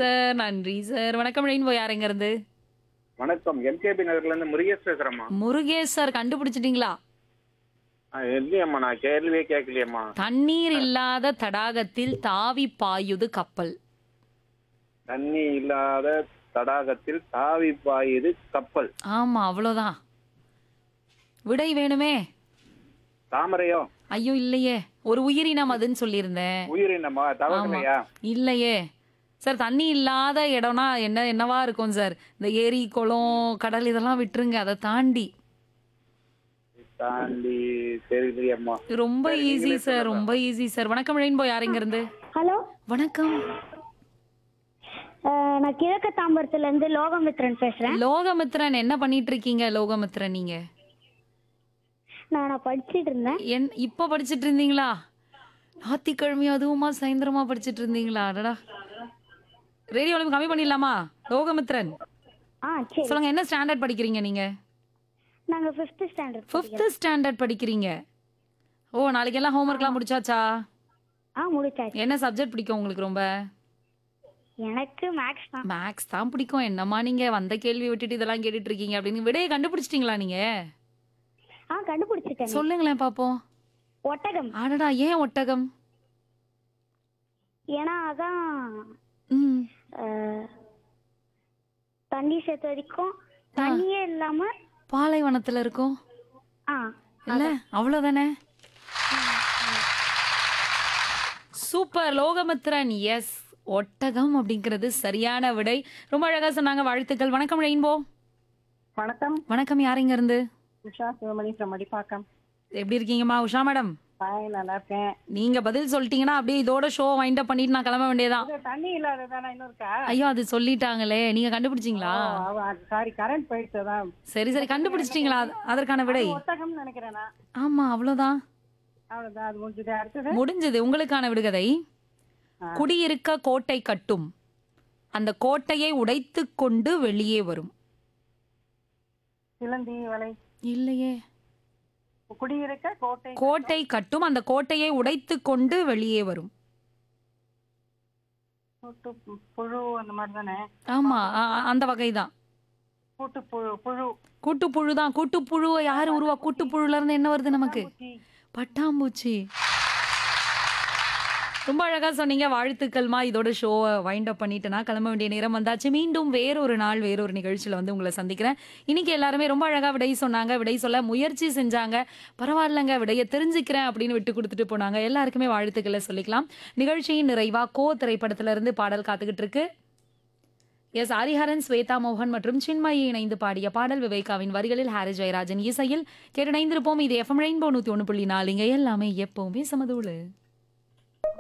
Sir நன்றி sir வணக்கம் Rainbow யார் எங்க இருந்து வணக்கம் எம்கேபி நகர்ல இருந்து முருகேஷ் பேசுறேம்மா முருகேஷ் சார் கண்டுபிடிச்சிட்டீங்களா ஆ, இல்லையம்மா நான் கேள்வியே கேட்கலையம்மா தண்ணீர் இல்லாத தடாகத்தில் தாவி பாயுது கப்பல் தண்ணி இல்லாத தடாகத்தில் தாவி பாயுது கப்பல் ஆமா அவ்வளோதான் விடை வேணுமே தாமரையோ ஐயோ இல்லையே ஒரு உயிரினம் அதுன்னு சொல்லியிருந்தேன் உயிரினமா தவக்கலையா இல்லையே சார் தண்ணி இல்லாத இடம்னா என்ன என்னவா இருக்கும் சார் இந்த ஏரி குளம் கடல் இதெல்லாம் விட்டுருங்க அதை தாண்டி தாண்டி தெரியலையம்மா ரொம்ப ஈஸி சார் ரொம்ப ஈஸி சார் வணக்கம் ரெயின்போ யார் இங்க இருந்து ஹலோ வணக்கம் அஹ், நான் கிழக்கு தாம்பரத்துல இருந்து லோகமித்ரன் பேசுறேன் லோகமித்ரன் என்ன பண்ணிட்டு இருக்கீங்க லோகமித்ரன் நீங்க நான் நான் படிச்சிட்டு இருந்தேன் என் இப்போ படிச்சிட்டு இருந்தீங்களா ஞாத்திக்கிழமை அதுவுமா சாயந்தரமா படிச்சிட்டு இருந்தீங்களா அடடா ரேடியோ வால்யூம் கம்மி பண்ணிடலாமா லோகமித்ரன் ஆ சரி சொல்லுங்க என்ன ஸ்டாண்டர்ட் படிக்கிறீங்க நீங்க நாங்க ஃபிஃப்த் ஸ்டாண்டர்ட் ஃபிஃப்த் ஸ்டாண்டர்ட் படிக்கிறீங்க ஓ நாளைக்கு எல்லாம் ஹோம்ஒர்க்லாம் முடிச்சாச்சா ஆ முடிச்சாச்சு என்ன சப்ஜெக்ட் பிடிக்கும் உங்களுக்கு ரொம்ப எனக்கு மேக்ஸ் தான் மேக்ஸ் தான் பிடிக்கும் என்னம்மா நீங்க வந்த கேள்வி விட்டுட்டு இதெல்லாம் கேட்டுட்டு இருக்கீங்க அப்படின்னு விடையை கண்டுபிடிச்சிட்டீங்களா நீங்க ஆ கண்டுபிடிச்சிட்டேன் சொல்லுங்களேன் பாப்போம் ஒட்டகம் அடடா ஏன் ஒட்டகம் ஏன்னா அதான் ம் அஹ், தண்ணி சேர்த்த வரைக்கும் தண்ணியே இல்லாம பாலைவனத்துல இருக்கும் ஆ இல்ல அவ்வளவுதானே சூப்பர் லோகமித்ரன் எஸ் ஒட்டகம் அப்படிங்கிறது சரியான விடை ரொம்ப அழகா சொன்னாங்க வாழ்த்துக்கள் வணக்கம் ரெயின்போ வணக்கம் வணக்கம் யாருங்க இருந்து உஷா சிவமணி from மடிப்பாக்கம் எப்படி இருக்கீங்கம்மா உஷா மேடம் ஹாய் நல்லா இருக்கேன் நீங்க பதில் சொல்லிட்டீங்கன்னா அப்படியே இதோட ஷோ வைண்ட் அப் பண்ணிட்டு நான் கிளம்ப வேண்டியதான் இது தண்ணி இல்லாததானே இன்னும் இருக்கா ஐயோ அது சொல்லிட்டாங்களே நீங்க கண்டுபிடிச்சீங்களா சாரி கரண்ட் போயிடுச்சு தான் சரி சரி கண்டுபிடிச்சிட்டீங்களா அதற்கான விடை ஒட்டகம்னு நினைக்கிறேன் நான் ஆமா அவ்வளவுதான் அவ்வளவுதான் அது முடிஞ்சது அடுத்தது முடிஞ்சது உங்களுக்கான விடுகதை குடியிருக்க கோட்டை கட்டும் அந்த கோட்டையை உடைத்து கொண்டு வெளியே வரும் சிலந்தி வலை இல்லையே குடியிருக்க கோட்டை கோட்டை கட்டும் அந்த கோட்டையை உடைத்து கொண்டு வெளியே வரும் கூட்டு பு- புழு அந்த மாதிரி தானே ஆமா அ- அ- அந்த வகைதான் கூட்டு புழு புழு கூட்டுப்புழு தான் கூட்டுப்புழுவை யாரு உருவா கூட்டுப்புழுல இருந்து என்ன வருது நமக்கு பூச்சி. பட்டாம்பூச்சி ரொம்ப அழகா சொன்னீங்க வாழ்த்துக்கள்மா இதோட ஷோவை வைண்ட் அப் பண்ணிட்டு நான் கிளம்ப வேண்டிய நேரம் வந்தாச்சு மீண்டும் வேறொரு நாள் வேறொரு நிகழ்ச்சியில வந்து உங்களை சந்திக்கிறேன் இன்னைக்கு எல்லாருமே ரொம்ப அழகா விடை சொன்னாங்க விடை சொல்ல முயற்சி செஞ்சாங்க பரவாயில்லைங்க விடையை தெரிஞ்சுக்கிறேன் அப்படின்னு விட்டு கொடுத்துட்டு போனாங்க எல்லாருக்குமே வாழ்த்துக்களை சொல்லிக்கலாம் நிகழ்ச்சியின் நிறைவா கோ திரைப்படத்துல இருந்து பாடல் காத்துக்கிட்டு இருக்கு எஸ் ஹரிஹரன் ஸ்வேதா மோகன் மற்றும் சின்மயி இணைந்து பாடிய பாடல் விவேகாவின் வரிகளில் ஹாரி ஜெயராஜன் இசையில் கேட்டு இணைந்திருப்போம் இது எஃப்எம் ரெயின்போ நூத்தி ஒன்று புள்ளி நாலுங்க எல்லாமே எப்பவுமே சமதூளு